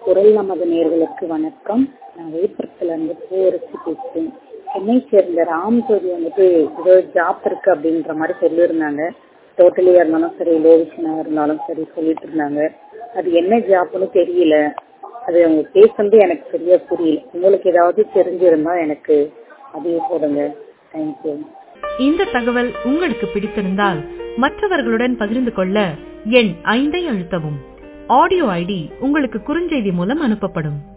குரல் நமது நேர்களுக்கு வணக்கம் நான் விழுப்புரத்துல இருந்து பூவரசி பேசுறேன் சென்னை சேர்ந்த ராம்ஜோதி வந்துட்டு ஏதோ ஜாப் இருக்கு அப்படின்ற மாதிரி சொல்லியிருந்தாங்க டோட்டலியா இருந்தாலும் சரி லோவிஷனா இருந்தாலும் சரி சொல்லிட்டு இருந்தாங்க அது என்ன ஜாப்னு தெரியல அது அவங்க பேசுறது எனக்கு சரியா புரியல உங்களுக்கு ஏதாவது தெரிஞ்சிருந்தா எனக்கு அதையும் போடுங்க தேங்க்யூ இந்த தகவல் உங்களுக்கு பிடித்திருந்தால் மற்றவர்களுடன் பகிர்ந்து கொள்ள எண் ஐந்தை அழுத்தவும் ஆடியோ ஐடி உங்களுக்கு குறுஞ்செய்தி மூலம் அனுப்பப்படும்